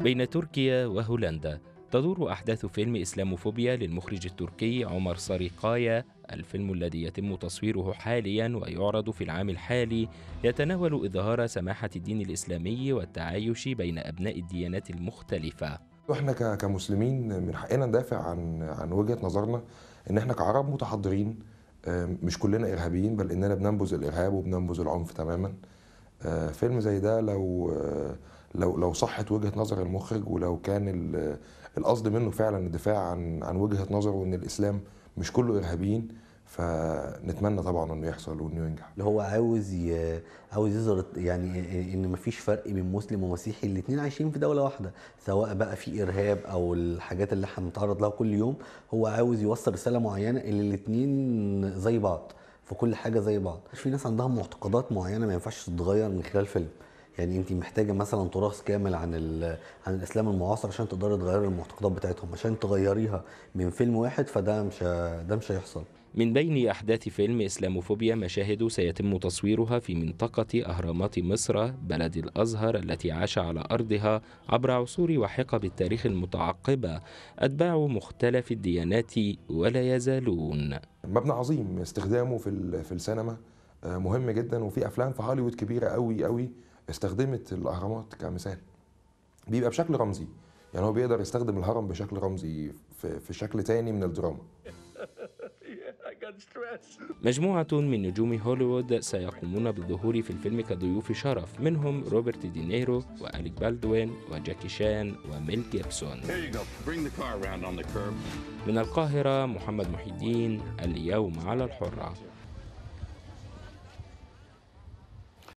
بين تركيا وهولندا تدور أحداث فيلم إسلاموفوبيا للمخرج التركي عمر ساريقايا الفيلم الذي يتم تصويره حاليا ويعرض في العام الحالي يتناول إظهار سماحة الدين الإسلامي والتعايش بين أبناء الديانات المختلفة احنا ك- كمسلمين من حقنا ندافع عن عن وجهه نظرنا ان احنا كعرب متحضرين آه، مش كلنا ارهابيين بل اننا بننبذ الارهاب وبننبذ العنف تماما آه، فيلم زي ده لو آه، لو لو صحت وجهه نظر المخرج ولو كان ال- القصد منه فعلا الدفاع عن عن وجهه نظره وان الاسلام مش كله ارهابيين فنتمنى طبعا انه يحصل وانه ينجح اللي هو عاوز ي... عاوز يظهر يعني ان مفيش فرق بين مسلم ومسيحي الاثنين عايشين في دوله واحده سواء بقى في ارهاب او الحاجات اللي احنا بنتعرض لها كل يوم هو عاوز يوصل رساله معينه ان الاثنين زي بعض في كل حاجه زي بعض في ناس عندها معتقدات معينه ما ينفعش تتغير من خلال فيلم يعني انت محتاجه مثلا تراث كامل عن ال... عن الاسلام المعاصر عشان تقدري تغيري المعتقدات بتاعتهم عشان تغيريها من فيلم واحد فده مش ه- ده مش هيحصل من بين أحداث فيلم إسلاموفوبيا مشاهد سيتم تصويرها في منطقة أهرامات مصر بلد الأزهر التي عاش على أرضها عبر عصور وحقب التاريخ المتعقبة أتباع مختلف الديانات ولا يزالون مبنى عظيم استخدامه في ال- في السينما آه، مهم جدا وفي افلام في هوليوود كبيره قوي قوي استخدمت الاهرامات كمثال بيبقى بشكل رمزي يعني هو بيقدر يستخدم الهرم بشكل رمزي في, في شكل تاني من الدراما مجموعة من نجوم هوليوود سيقومون بالظهور في الفيلم كضيوف شرف منهم روبرت دينيرو وأليك بالدوين وجاكي شان وميل جيبسون Here you go. Bring the car around on the curb. من القاهرة محمد محي الدين اليوم على الحرة